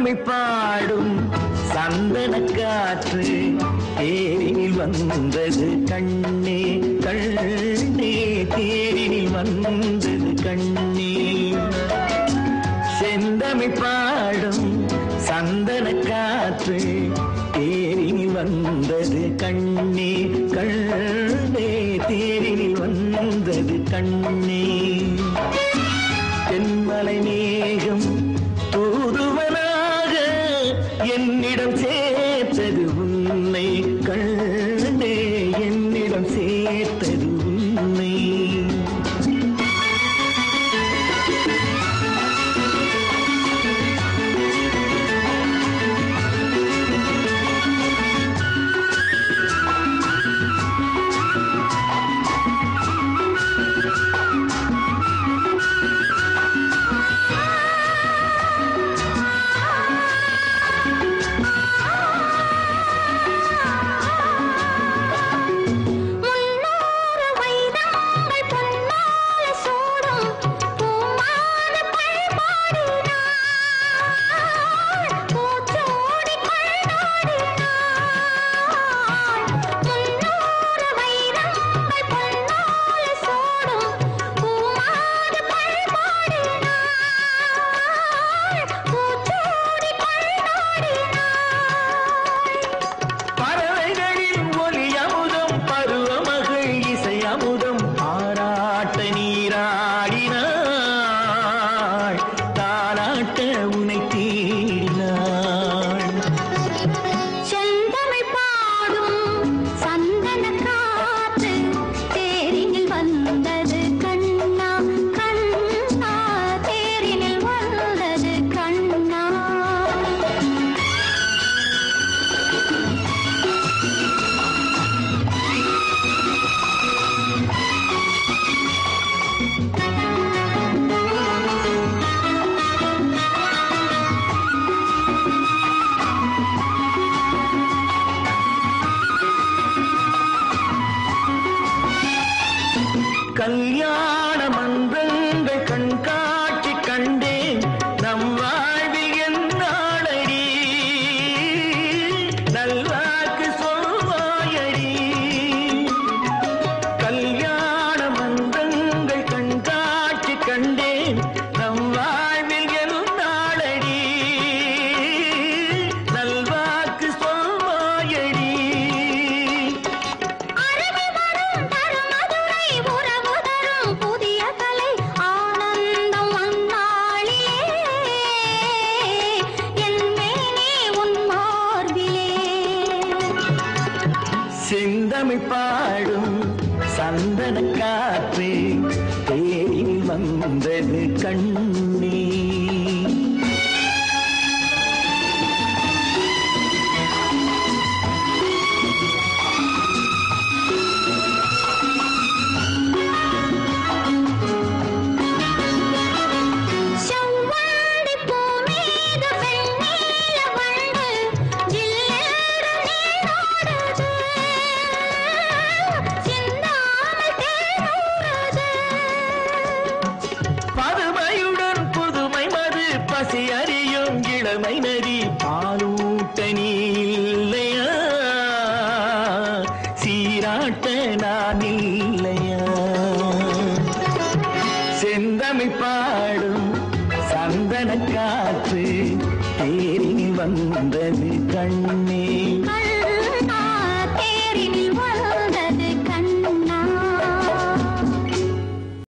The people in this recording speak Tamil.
செந்தமிழ் பாடும் சந்தன காற்று தேரில் வந்தது கண்ணே கண்ணே தேரில் வந்தது கண்ணே செந்தமிழ் பாடும் சந்தன காற்று தேரில் வந்தது கண்ணே கண்ணே தேரில் வந்தது கண்ணே தென்மலை மேகம் தூதுவனாக என்னிடம் சேர்த்தது உன்னை கண்ணே என்னிடம் சேர்த்தது உன்னை முன்னூறு வைரங்கள் பொன்மாலை சூடும் பூமான பல்பாடினாள் பூச்சோடி கொண்டாடினாள் முன்னூறு வைரங்கள் பொன்மாலை சூடும் பூமான பல்பாடினாள் பூச்சோடி கொண்டாடினாள் பறவைகளின் ஒலி அமுதம் பருவமகள் இசை அமுதம் ஆராட்ட நீராடினாள் தாராட்ட உனை தேடினாள் செந்தமிழ் பாடும் சந்தன காற்று தேரினில் வந்தது கண்ணா கண்ணா தேரினில் வந்தது கண்ணா கல்யாண மன்றங்கள் கண்காட்சி கண்டேன் நம் வாழ்வில் என்னாளடி நல்வாக்கு சொல்வாயடி கல்யாண மன்றங்கள் கண்காட்சி கண்டேன் நம் வாழ்வில் என்னாளடி நல்வாக்கு சொல்வாயடி அருவி வரும் தருமதுரை உறவு தரும் புதிய கலை ஆனந்தம் அந்நாளிலே என் மேனே உன் மார்பிலே செந்தமிழ் பாடும் சந்தன காற்று தேரில் வந்தது கண்ணே செவ்வந்தி பூ மீது வெண்ணீல வண்டு ஜில்லென்று நீராடுது சிந்தாமல் தேனூறுது பதுமையுடன் புதுமை மது பசி அறியும் இளமை நதி பாலூட்ட நீ இல்லையா சீராட்ட நான் இல்லையா செந்தமிழ் பாடும் சந்தன காற்று தேரில் வந்தது கண்ணே